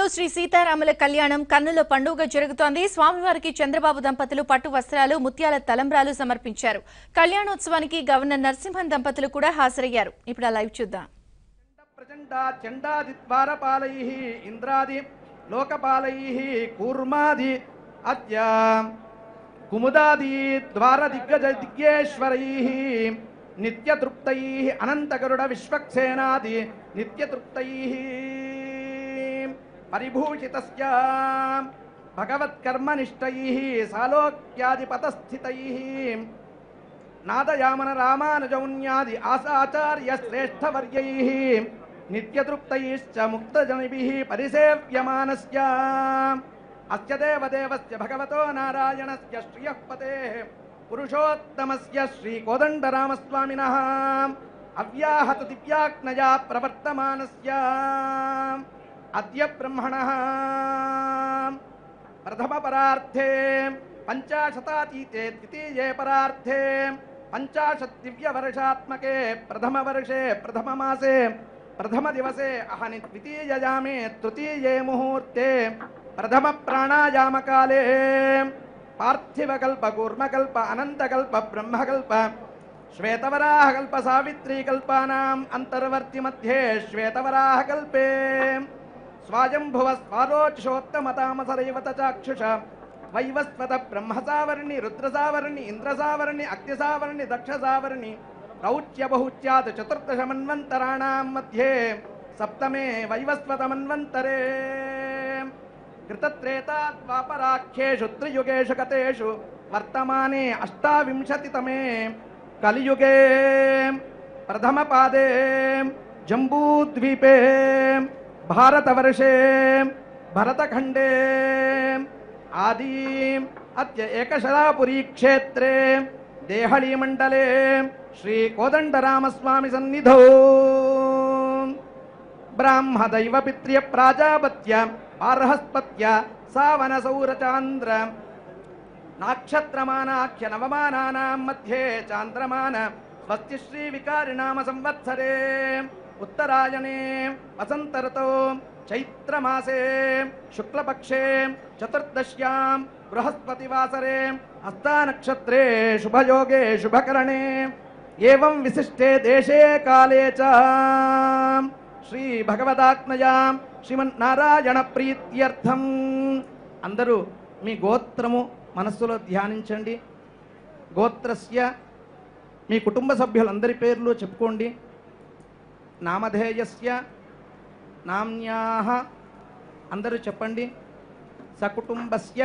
శ్రీ సీతారాముల కళ్యాణం కన్నుల పండుగ జరుగుతోంది స్వామివారికి చంద్రబాబు దంపతులు పట్టు వస్త్రాలు ముత్యాల తలంబ్రాలు సమర్పించారు కళ్యాణోత్సవానికి గవర్నర్ నరసింహన్ దంపతులు కూడా హాజరయ్యారు ఇప్పుడు ఆ లైవ్ చూద్దాం ప్రచండా చండాదిద్వారపాలై ఇంద్రాది లోకపాలై కూర్మాది అద్య కుముదాది ద్వార దిగ్గజ దిగ్గేశ్వరై నిత్యతృప్తై అనంతగరుడ విశ్వక్సేనాది నిత్యతృప్తై పరిభూషితస్య భగవత్కర్మనిష్టై సాలోక్యాదిపతస్థితై నాదయామన రామానుజౌన్యాది ఆసాచార్య శ్రేష్ఠవర్యై నిత్యతృప్తైశ్చ ముక్తజనిభిः పరిసేవ్యమానస్య అస్య దేవదేవస్య భగవతో నారాయణస్య శ్రియః పతేః పురుషోత్తమస్య శ్రీకోదండరామస్వామినः అవ్యాహత దివ్యాజ్ఞయా ప్రవర్తమానస్య అద్య బ్రహ్మణः ప్రథమ పరార్థే పంచాశతాతీతే ద్వితీయే పరార్థే పంచాశత్ దివ్య వర్షాత్మకే ప్రథమ వర్షే ప్రథమ మాసే ప్రథమ దివసే అహని ద్వితీయయామే తృతీయే ముహూర్తే ప్రథమ ప్రాణాయామకాలే పార్థివకల్ప కూర్మకల్ప అనంతకల్ప బ్రహ్మకల్ప శ్వేతవరాహకల్ప సావిత్రీకల్పానాం అంతర్వర్తి మధ్యే శ్వేతవరాహకల్పే స్వాయంభువ స్వారోచిషోత్తమతామసరైవత చాక్షుష వైవస్వత బ్రహ్మసావర్ణి రుద్రసావర్ణి ఇంద్రసావర్ణి అగ్నిసావర్ణి దక్షసావర్ణి రౌచ్య బహుచ్యాత్ చతుర్దశ మన్వంతరాణాం మధ్యే సప్తమే వైవస్వతమన్వంతరే కృతత్రేతాద్వాపరాఖ్యేషు త్రియుగేషు గతేషు వర్తమానే అష్టావింశతితమే కలియుగే ప్రథమపాదే జంబూద్వీపే భారతవర్షే భరతఖండే ఆది అద్య ఏకశరాపురీ క్షేత్రే దేహళీమండలే శ్రీకోదండరామస్వామి సన్నిధౌ బ్రాహ్మదైవ పిత్ర్య ప్రాజాపత్య పార్హస్పత్య సావన సౌరచాంద్ర నాక్షత్రమానాఖ్య నవమానానాం మధ్యే చాంద్రమాన స్వస్తి శ్రీ వికారినామ సంవత్సరే ఉత్తరాయణే వసంతరతో చైత్రమాసే శుక్లపక్షే చతుర్దశ్యాం బృహస్పతివాసరే హస్తానక్షత్రే శుభయోగే శుభకరణే ఏవం విశిష్టే దేశే కాలే చ శ్రీ భగవదాత్మయా శ్రీమన్నారాయణ ప్రీత్యర్థం అందరూ మీ గోత్రము మనస్సులో ధ్యానించండి గోత్రస్య మీ కుటుంబ సభ్యులందరి పేర్లు చెప్పుకోండి నామధేయస్య నామ్యాహ అందరూ చెప్పండి సకుటుంబస్య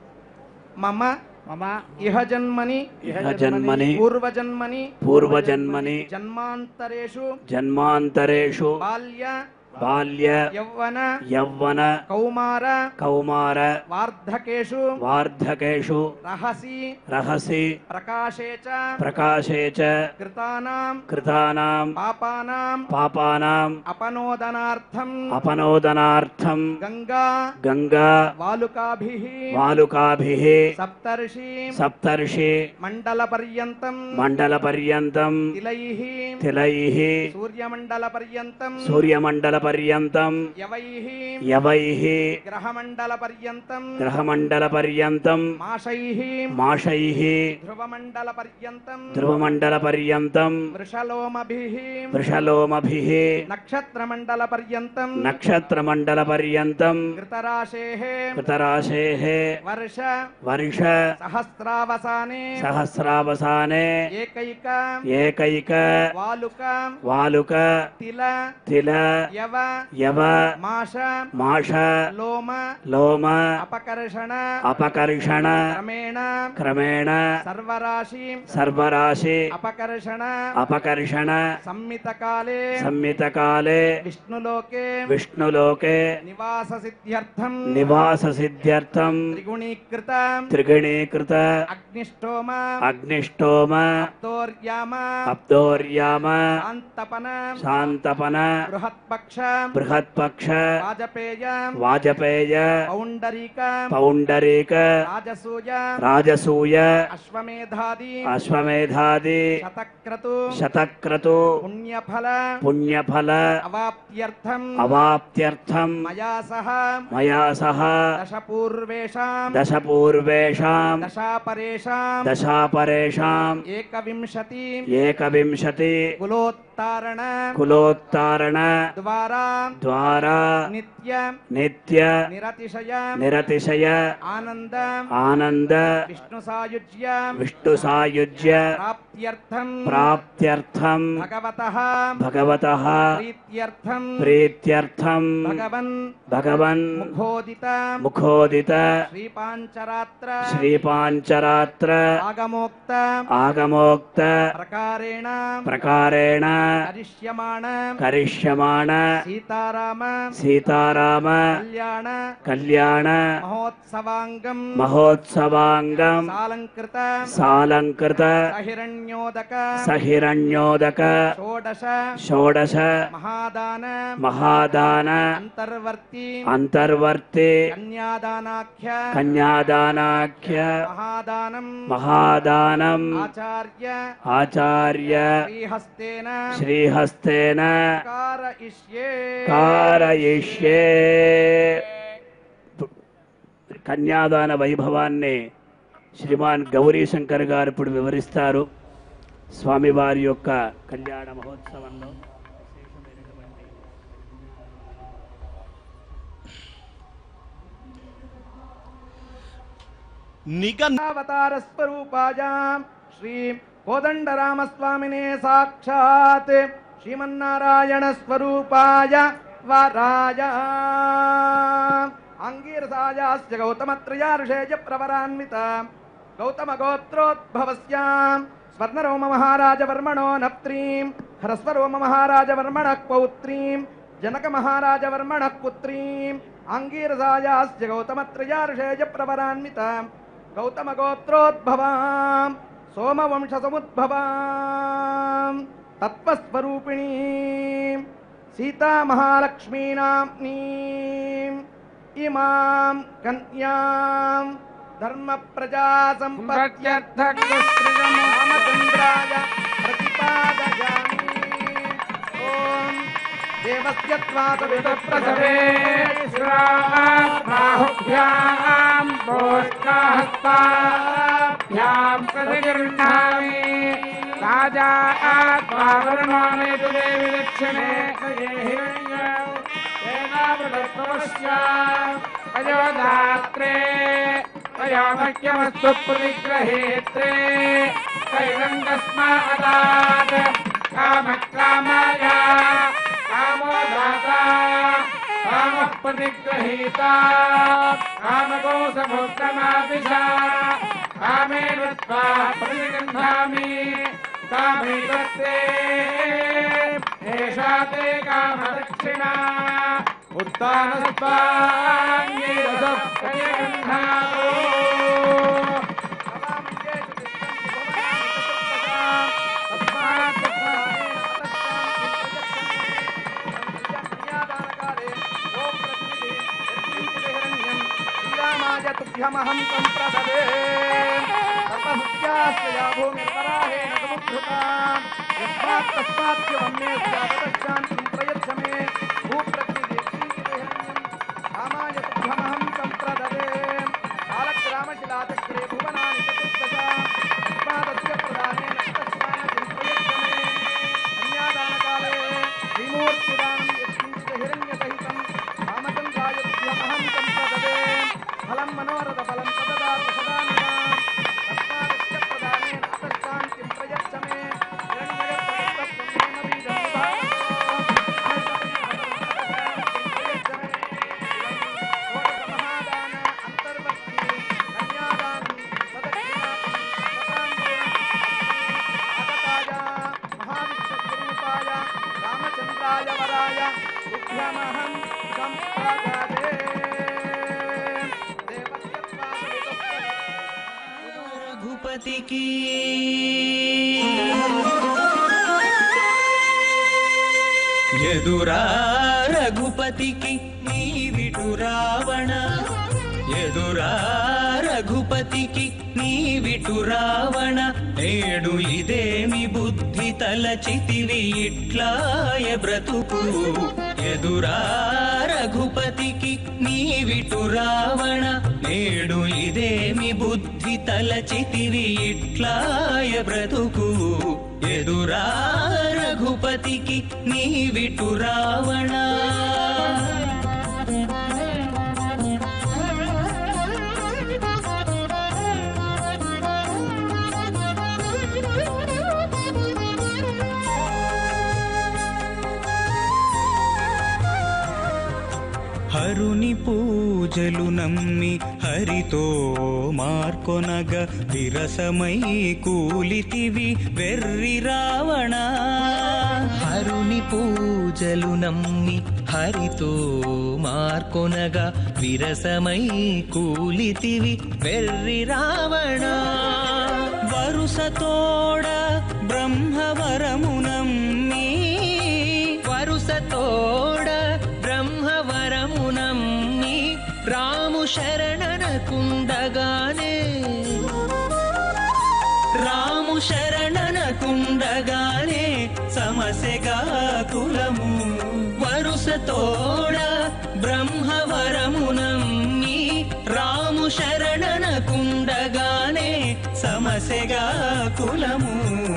మమ మమ ఇహ జన్మని ఇహ జన్మని పూర్వజన్మని పూర్వజన్మని జన్మాంతరేషు జన్మాంతరేషు బాల్య బాల్య యౌవన యవ్వన కౌమార కౌమార వార్ధకేషు వార్ధకేషు రహసి రహసి ప్రకాశే చ ప్రకాశే చ కృతానాం కృతానాం పాపానాం పాపానాం అపనోదనార్థం అపనోదనార్థం గంగా గంగా వాలుకాభిః వాలుకాభిః సప్తర్షి సప్తర్షి మండల పర్యంతం మండల పర్యంతం తిలైః తిలైః సూర్యమండల పర్యంతం సూర్యమండల పర్యంతం యవైః యవైః గ్రహమండల పర్యంతం గ్రహమండల పర్యంతం మాషైః మాషైః ధ్రువమండల పర్యంతం ధ్రువమండల పర్యంతం వృషలోమభిః వృషలోమభిః నక్షత్రమండల పర్యంతం నక్షత్రమండల పర్యంతం కృతరాశేః కృతరాశేః వర్ష వర్ష సహస్రావసానే సహస్రావసానే ఏకైక ఏకైక వాలుక వాలుక తిల తిల యవ యవ మాష మాష లోమ లోమ అపకర్షణ అపకర్షణ క్రమేణ క్రమేణ సర్వరాశి సర్వరాశి అపకర్షణ అపకర్షణ సంమితకాలే సంమితకాలే విష్ణులోకే విష్ణులోకే నివాస సిద్ధ్యర్థం నివాస సిద్ధ్యర్థం త్రిగుణీకృత త్రిగణీకృత అగ్నిష్టోమ అగ్నిష్టోమ అప్తోర్యామ అప్తోర్యామ శాంతపన శాంతపన బృహత్పక్ష బృహత్పక్ష వాజపేయ వాజపేయ పౌండరీక పౌండరీక రాజసూయ రాజసూయ అశ్వమేధాది అశ్వమేధాది శతక్రతు శతక్రతు పుణ్యఫల పుణ్యఫల అవాప్త్యర్థం అవాప్త్యర్థం మయా సహ మయా సహ దశ పూర్వేషాం దశ పూర్వేషాం దశాపరేషాం దశాపరేషాం ఏకవింశతి ఏకవింశతి కులోత్తారణ కులోత్తారణ ద్వారా ద్వారా నిత్య నిత్య నిరతిశయ నిరతిశయ ఆనంద ఆనంద విష్ణు సాయుజ్య విష్ణు సాయుజ్య ప్రాప్త్యర్థం ప్రాప్త్యర్థం భగవత భగవత ప్రీత్యర్థం ప్రీత్యర్థం భగవన్ భగవన్ ముఖోదిత ముఖోదిత శ్రీపాంచరాత్ర శ్రీపాంచరాత్ర ఆగమోక్త ఆగమోక్త ప్రకారేణ ప్రకారేణ కరిష్యమాణ కరిష్యమాణ సీతారామ సీతారామ కళ్యాణ కళ్యాణ మహోత్సవాంగం మహోత్సవాంగం సాలంకృత సాలంకృత సహిరణ్యోదక సహిరణ్యోదక షోడశ షోడశ మహాదాన మహాదాన అంతర్వర్తి అంతర్వర్తి కన్యాదానాఖ్య కన్యాదానాఖ్య మహాదానం మహాదానం ఆచార్య ఆచార్య శ్రీహస్తేన శ్రీహస్తేన కారయిష్యే కారయిష్యే కన్యాదాన వైభవాన్ని శ్రీమాన్ గౌరీశంకర్ గారు ఇప్పుడు వివరిస్తారు స్వామివారి యొక్క కళ్యాణ మహోత్సవంలో విశేషమైనటువంటి నిగన్ అవతార స్వరూపాయ శ్రీ కోదండరామస్వామినే సాక్షాత్ శ్రీమన్నారాయణ స్వరూపాయ వరాయ అంగీరసాయాస్య గౌతమత్రయారుషేయ ప్రవరాన్విత గౌతమ గోత్రోద్భవస్య స్వర్ణరోమ మహారాజవర్మణో నప్త్రీం హ్రస్వరోమ మహారాజవర్మణ పౌత్రీం జనక మహారాజవర్మణ పుత్రీం అంగీరసాయాస్య గౌతమత్రయారుషేయ ప్రవరాన్విత గౌతమ గోత్రోద్భవాం సోమవంశ సముద్భవాం తత్వస్వరూపిణీ సీతామహాలక్ష్మీనామ్నీం ఇమాం కన్యాం ధర్మ ప్రజా సంపత్యర్థరామచంద్రాయ ప్రతిపాదయామి ఓం దేవస్య త్వాతవిద ప్రసవే బాహుభ్యాం భోష్కాహస్తాభ్యాం ప్రతిగృహ్ణామి రాజా ఆత్మావరణానేతు దేవి లక్ష్మే అయోధాత్రే అయోమఖ్యమస్తు ప్రతిగ్రహేత్రే కైలంగస్మాదాత్ కామకామాయ కామో దాతా కామః ప్రతిగ్రహీతా కామగో సముద్రమాదిశా కామే వృత్వా ప్రతిగృహామి కామే దత్తే ఏషా తే కామదక్షిణా ఉత్తానస్వాంగీరసః ప్రతిగృహామో తుభ్యమహం సంప్రదదే సర్వసత్యాస్య భూమిర్వరాహేణ సముద్ధృతా యస్మాత్ తస్మాత్య వన్నే స్యాదశాంతిం ప్రయచ్చ మే భూప్రకృతిర్హిరణ్యం రామాయ తుభ్యమహం సంప్రదదే కాలగ్రామశిలాచక్రే భువనాని చతుర్దశ తస్మాదస్య ప్రదానేన తస్మానతిం ప్రయచ్చ మే కన్యాదానకాలే శ్రీమూర్తిదానం యత్కించిత్ హిరణ్యసహితం రామచంద్రాయ తుభ్యమహం సంప్రదదే ఫలం మనోరథ ఫలం సదదాతు సదానుమాం తస్మాదస్య ప్రదానేన తస్శాంతిం ప్రయచ్చ మే హిరణ్యగర్భగర్భపుణ్యేన బీజం రామచంద్రాయ వరాయ తుభ్యమహం సంప్రదదే దేవస్య పాదయుగ रघुपति की ఎదురా రఘుపతికి నీవిటు రావణ ఎదురా రఘుపతికి నీవిటు రావణ నేడు ఇదేమి బుద్ధి తలచితివి ఇట్లాయ బ్రతుకు ఎదురా రఘుపతికి నీవిటు రావణ నేడు ఇదేమి బుద్ధి తలచితివి ఇట్లాయ బ్రతుకు ఎదురా రఘుపతికి నీవిటు రావణ హరుని పూజలు నమ్మి హరితో మార్కొనగ విరసమై కూలితివి వెర్రి రావణ హరుని పూజలు నమ్మి హరితో మార్కొనగా విరసమై కూలితివి వెర్రి రావణ వరుసతోడ బ్రహ్మవరమునమ్మి వరుసతోడ బ్రహ్మవరమునమ్మి రాము శరణనకుండగానే రాము శరణనకుండగానే సమస్యగా కులము వరుసతోడ బ్రహ్మవరమునమ్మి రాము శరణనకుండగానే సమస్యగా కులము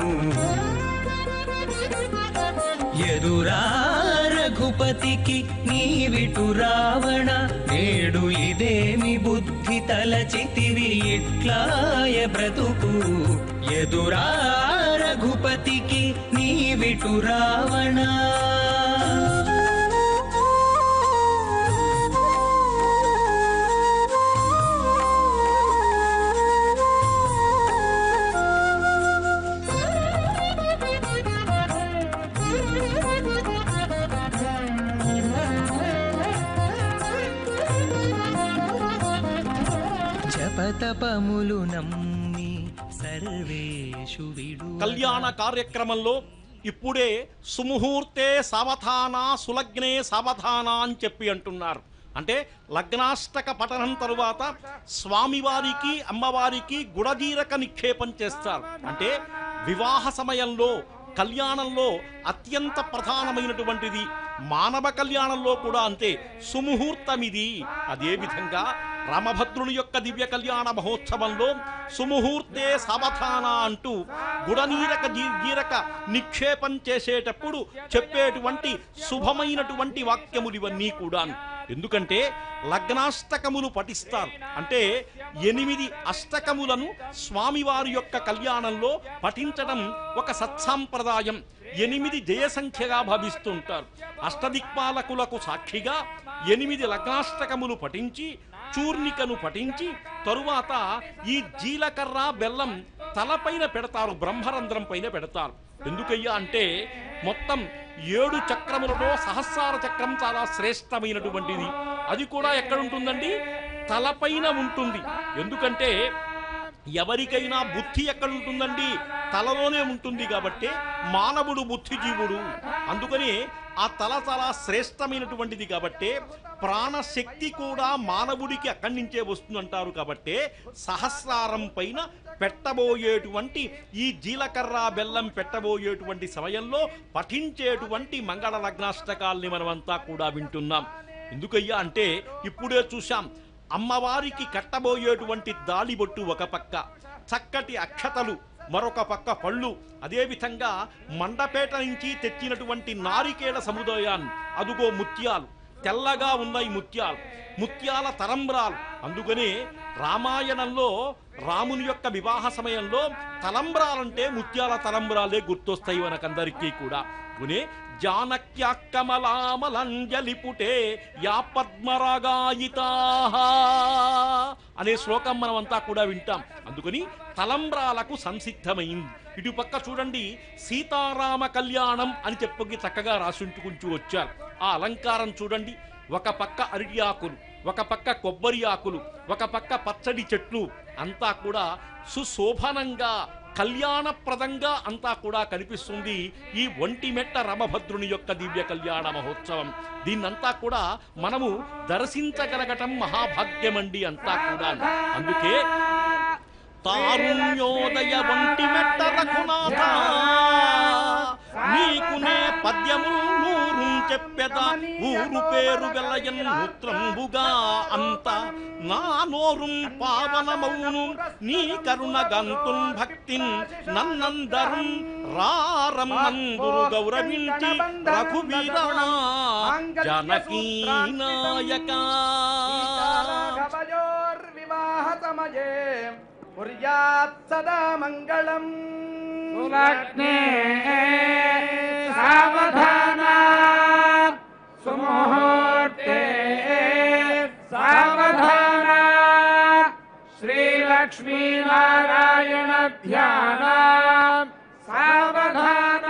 ఎదురా రఘుపతికి నీవిటు రావణ నేడు ఇదేమి బుద్ధి తలచితివి ఇట్లాయ బ్రతుకు ఎదురా రఘుపతికి నీవిటు రావణ జపతపములు నమ్మి సర్వేషు విడు కళ్యాణ కార్యక్రమంలో ఇప్పుడే సుముహూర్తే సావధాన సులగ్నే సావధాన అని చెప్పి అంటున్నారు అంటే లగ్నాష్టక పఠనం తరువాత స్వామివారికి అమ్మవారికి గుడజీరక నిక్షేపం చేస్తారు అంటే వివాహ సమయంలో కళ్యాణంలో అత్యంత ప్రధానమైనటువంటిది మానవ కళ్యాణంలో కూడా అంతే సుముహూర్తం ఇది అదే విధంగా రామభద్రుని యొక్క దివ్య కళ్యాణ మహోత్సవంలో సుముహూర్తే సావధాన అంటూ గుడనీరక జీ- గీరక నిక్షేపం చేసేటప్పుడు చెప్పేటువంటి శుభమైనటువంటి వాక్యములు ఇవన్నీ కూడా ఎందుకంటే లగ్నాష్టకములు పఠిస్తారు అంటే ఎనిమిది అష్టకములను స్వామివారి యొక్క కళ్యాణంలో పఠించడం ఒక సత్సాంప్రదాయం ఎనిమిది జయ సంఖ్యగా భావిస్తుంటారు అష్టదిక్పాలకులకు సాక్షిగా ఎనిమిది లగ్నాష్టకములు పఠించి చూర్ణికను పఠించి తరువాత ఈ జీలకర్ర బెల్లం తలపైన పెడతారు బ్రహ్మరంధ్రం పైన పెడతారు ఎందుకయ్యా అంటే మొత్తం ఏడు చక్రములలో సహస్రార చక్రం చాలా శ్రేష్టమైనటువంటిది అది కూడా ఎక్కడ ఉంటుందండి తలపైన ఉంటుంది ఎందుకంటే ఎవరికైనా బుద్ధి ఎక్కడ ఉంటుందండి తలలోనే ఉంటుంది కాబట్టి మానవుడు బుద్ధిజీవుడు అందుకని ఆ తల చాలా శ్రేష్టమైనటువంటిది కాబట్టి ప్రాణశక్తి కూడా మానవుడికి అక్కడి నుంచే వస్తుందంటారు కాబట్టి సహస్రారం పైన పెట్టబోయేటువంటి ఈ జీలకర్ర బెల్లం పెట్టబోయేటువంటి సమయంలో పఠించేటువంటి మంగళ లగ్నాష్టకాల్ని మనమంతా కూడా వింటున్నాం ఎందుకయ్యా అంటే ఇప్పుడే చూశాం అమ్మవారికి కట్టబోయేటువంటి దాలిబొట్టు ఒక పక్క చక్కటి అక్షతలు మరొక పక్క పళ్ళు అదేవిధంగా మండపేట నుంచి తెచ్చినటువంటి నారికేళ సముదాయాన్ని అదుగో ముత్యాలు తెల్లగా ఉన్నాయి ముత్యాలు ముత్యాల తలంబ్రాలు అందుకనే రామాయణంలో రాముని యొక్క వివాహ సమయంలో తలంబ్రాలంటే ముత్యాల తలంబ్రాలే గుర్తొస్తాయి మనకందరికీ కూడా గునే జానక్యాకమలామలంజలిపుటే యా పద్మరాగాయితా అనే శ్లోకం మనమంతా కూడా వింటాం అందుకని తలంబ్రాలకు సంసిద్ధమైంది ఇటు పక్క చూడండి సీతారామ కళ్యాణం అని చెప్పి చక్కగా రాసుంటుకుంటూ వచ్చారు ఆ అలంకారం చూడండి ఒక పక్క అరటి ఆకులు ఒక పక్క కొబ్బరి ఆకులు ఒక పక్క పచ్చడి చెట్లు అంతా కూడా సుశోభనంగా కళ్యాణప్రదంగా అంతా కూడా కనిపిస్తుంది ఈ ఒంటిమెట్ట రమభద్రుని యొక్క దివ్య కళ్యాణ మహోత్సవం దీన్నంతా కూడా మనము దర్శించగలగటం మహాభాగ్యమండి అంతా కూడా అందుకే తారుణ్యోదయ వంటి మెట్ట రఘునాథ నీకునే పద్యము నూరు చెప్పెద ఊరు పేరు వెలయన్ మూత్రంబుగా అంత నా నోరుం పావనమౌను నీ కరుణ గంతున్ భక్తిన్ నన్నందరం రారమ్మందురు గౌరవించి రఘువీరా జనకీ నాయక రాఘవయోర్వివాహ సమయే కుర్యాత్ సదా మంగళం సులగ్నే సావధాన సుముహూర్తే సావధాన శ్రీలక్ష్మీనారాయణ ధ్యాన సావధాన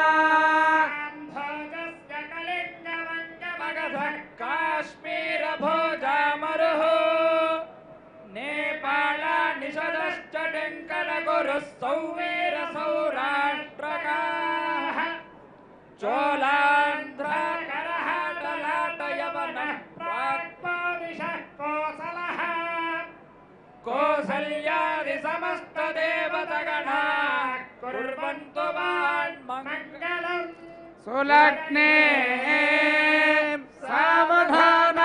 కాశ్మీర భోజామరుః నేపాళ నిషదశ్చ టెంకర గురు సౌవేర సౌరాష్ట్రకాః చోళాంధ్ర కరహాటలాటయవన ప్రాక్పాదిశः కోసలः కోసల్యాది సమస్త దేవతగణా కుర్వంతు మాన్ మంగళం సులగ్నే సావధాన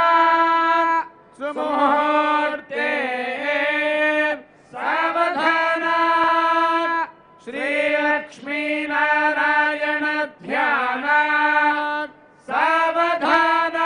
సుముహూర్తే సావధాన శ్రీలక్ష్మీనారాయణ ధ్యాన సావధాన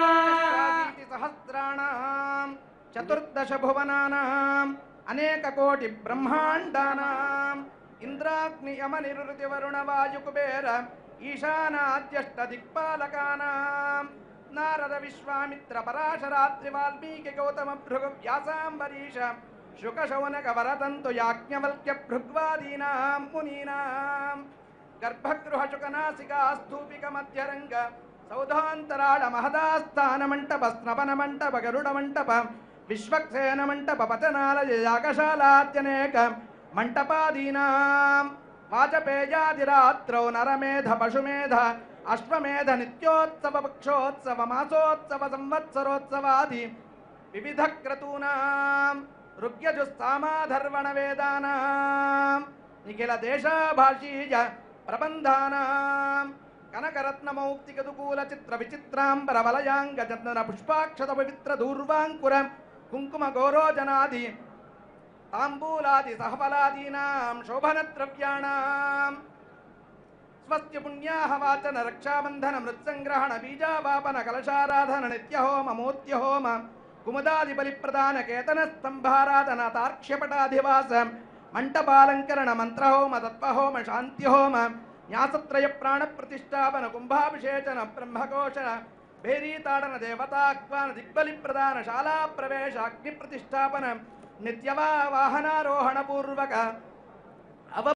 సహస్రాణం చతుర్దశ భువనానాం అనేక కోటి బ్రహ్మాండానాం ఇంద్రాగ్ని యమ నిరుతి వరుణ వాయు కుబేర ఈశానాద్యష్ట దిక్పాలకానాం నారద విశ్వామిత్ర పరాశరాత్రి వాల్మీకి గౌతమ భృగు వ్యాసాంబరీష శుక శౌనక వరతంతు యాజ్ఞవల్క్య భృగ్వాదీనాం మునీనాం గర్భగృహ శుకనాసికా స్థూపిక మధ్యరంగ సౌధాంతరాళ మహదాస్థాన మంటప స్నపన మంటప గరుడ మంటప విశ్వక్సేన మంటప పతనాలయ యాగశాలాద్యనేక మంటపాదీనాం వాజపేయాదిరాత్రౌ నరమేధ పశుమేధ అశ్వమేధ నిత్యోత్సవ పక్షోత్సవ మాసోత్సవ సంవత్సరోత్సవాది వివిధ క్రతూనాం ఋగ్యజుస్తామాధర్వణ వేదానాం నిఖిల దేశాభాషీయ ప్రబంధానాం కనకరత్నమౌక్తికదుకూల చిత్ర విచిత్రాంబర వలయాంగ చందన పుష్పాక్షత పవిత్ర దూర్వాంకుర కుంకుమ గౌరోజనాది తాంబూలాది సహఫలాదీనాం శోభనద్రవ్యాణాం స్వస్య పుణ్యాహ వాచన రక్షాబంధన మృత్సంగ్రహణ బీజావాపన కలశారాధన నిత్యహోమ మూర్త్యహోమ కుముదాది బలిప్రదాన కేతన స్తంభారాధన తార్క్ష్యపటాధివాస మంటపాలంకరణ మంత్రహోమ తత్వహోమ శాంత్యహోమ న్యాసత్రయ ప్రాణ ప్రతిష్టాపన కుంభాభిషేచన బ్రహ్మకోశ భేరీతాడన దేవతాహ్వాన దిగ్బలి ప్రదాన శాలా ప్రవేశ అగ్ని ప్రతిష్టాపన నిత్యవా వాహనారోహణ పూర్వక